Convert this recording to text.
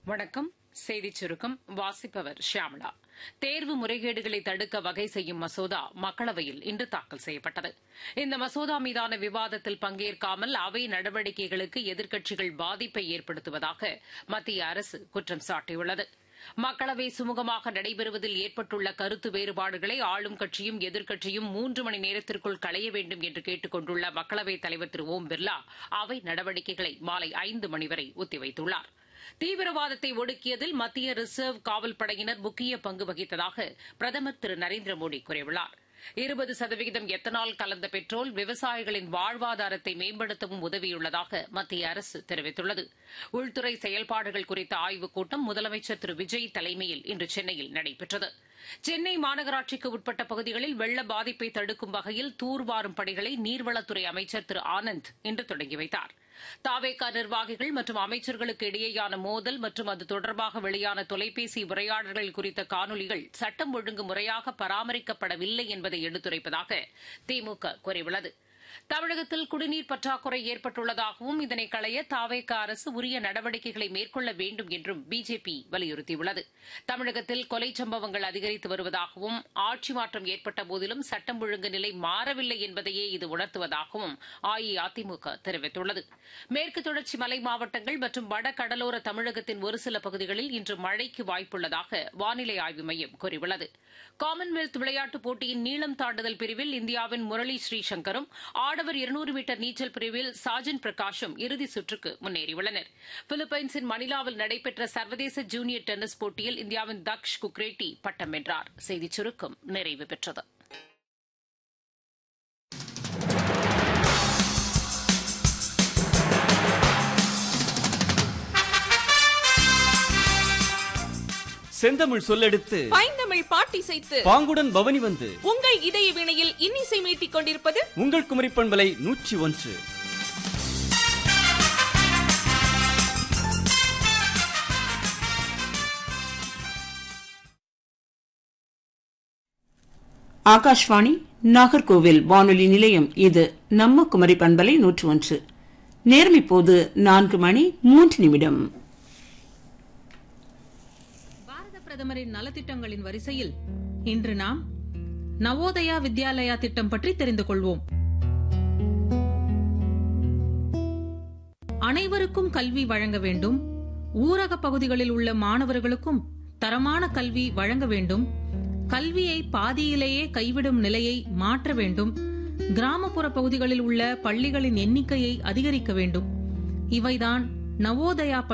வணக்கம் செய்திச் சுருக்கம் வாசிப்பவர் ஷியாமளா தேர்வு முறைகேடுகளை தடுக்க வகை செய்யும் மசோதா மக்களவையில் இன்று தாக்கல் செய்யப்பட்டது இந்த மசோதா மீதான விவாதத்தில் பங்கேற்காமல் அவை நடவடிக்கைகளுக்கு எதிர்க்கட்சிகள் பாதிப்பை ஏற்படுத்துவதாக மத்திய அரசு குற்றம் சாட்டியுள்ளது மக்களவை சுமூகமாக நடைபெறுவதில் ஏற்பட்டுள்ள கருத்து வேறுபாடுகளை ஆளும் கட்சியும் எதிர்க்கட்சியும் மூன்று மணி நேரத்திற்குள் களைய வேண்டும் என்று கேட்டுக் கொண்டுள்ள மக்களவைத் தலைவர் திரு ஓம் பிர்லா அவை நடவடிக்கைகளை மாலை ஐந்து மணி வரை ஒத்திவைத்துள்ளார் தீவிரவாதத்தை ஒடுக்கியதில் மத்திய ரிசர்வ் காவல் படையினர் முக்கிய பங்கு வகித்ததாக பிரதமர் திரு நரேந்திர மோடி கூறியுள்ளார் இருபது சதவிகிதம் எத்தனால் கலந்த பெட்ரோல் விவசாயிகளின் வாழ்வாதாரத்தை மேம்படுத்தவும் உதவியுள்ளதாக மத்திய அரசு தெரிவித்துள்ளது உள்துறை செயல்பாடுகள் குறித்த ஆய்வுக் கூட்டம் முதலமைச்சர் திரு விஜய் தலைமையில் இன்று சென்னையில் நடைபெற்றது சென்னை மாநகராட்சிக்கு உட்பட்ட பகுதிகளில் வெள்ள பாதிப்பை தடுக்கும் வகையில் தூர்வாரும் பணிகளை நீர்வளத்துறை அமைச்சர் திரு ஆனந்த் இன்று தொடங்கி வைத்தார் தாவேகா நிர்வாகிகள் மற்றும் அமைச்சர்களுக்கு இடையேயான மோதல் மற்றும் அது தொடர்பாக வெளியான தொலைபேசி உரையாடல்கள் குறித்த காணொலிகள் சட்டம் ஒழுங்கு முறையாக பராமரிக்கப்படவில்லை என்பதை எடுத்துரைப்பதாக திமுக கூறியுள்ளது தமிழகத்தில் குடிநீர் பற்றாக்குறை ஏற்பட்டுள்ளதாகவும் இதனை களைய தாவேக அரசு உரிய நடவடிக்கைகளை மேற்கொள்ள வேண்டும் என்றும் பிஜேபி வலியுறுத்தியுள்ளது தமிழகத்தில் கொலை சம்பவங்கள் அதிகரித்து வருவதாகவும் ஆட்சி மாற்றம் ஏற்பட்ட போதிலும் சட்டம் ஒழுங்கு நிலை மாறவில்லை என்பதையே இது உணர்த்துவதாகவும் அஇஅதிமுக தெரிவித்துள்ளது மேற்கு தொடர்ச்சி மலை மாவட்டங்கள் மற்றும் வட கடலோர தமிழகத்தின் ஒரு சில பகுதிகளில் இன்று மழைக்கு வாய்ப்புள்ளதாக வானிலை ஆய்வு மையம் கூறியுள்ளது காமன்வெல்த் விளையாட்டுப் போட்டியின் நீளம் தாண்டுதல் பிரிவில் இந்தியாவின் முரளி ஸ்ரீசங்கரும் ஆடவர் இருநூறு மீட்டர் நீச்சல் பிரிவில் சாஜன் பிரகாஷும் இறுதிச் சுற்றுக்கு முன்னேறியுள்ளனர் பிலிப்பைன்ஸின் மணிலாவில் நடைபெற்ற சர்வதேச ஜூனியர் டென்னிஸ் போட்டியில் இந்தியாவின் தக்ஷ் குக்ரேட்டி பட்டம் வென்றார் செய்திச் சுருக்கம் நிறைவு பெற்றது செந்தமிழ் சொல்லெடுத்து பைந்தமிழ் பாட்டி செய்து பாங்குடன் பவனி வந்து உங்கள் இதய வினையில் இன்னிசை மீட்டிக் கொண்டிருப்பது உங்கள் குமரி பண்பலை நூற்றி ஒன்று ஆகாஷ்வாணி நாகர்கோவில் வானொலி நிலையம் இது நம்ம குமரி பண்பலை நூற்று ஒன்று நேரம் இப்போது நான்கு மணி மூன்று நிமிடம் பாரத பிரதமரின் நலத்திட்டங்களின் வரிசையில் இன்று நாம் நவோதயா வித்யாலயா திட்டம் பற்றி தெரிந்து கொள்வோம் அனைவருக்கும் கல்வி வழங்க வேண்டும் ஊரக பகுதிகளில் உள்ள மாணவர்களுக்கும் தரமான கல்வி வழங்க வேண்டும் கல்வியை பாதியிலேயே கைவிடும் நிலையை மாற்ற வேண்டும் கிராமப்புற பகுதிகளில் உள்ள பள்ளிகளின் எண்ணிக்கையை அதிகரிக்க வேண்டும் இவைதான் நவோதயா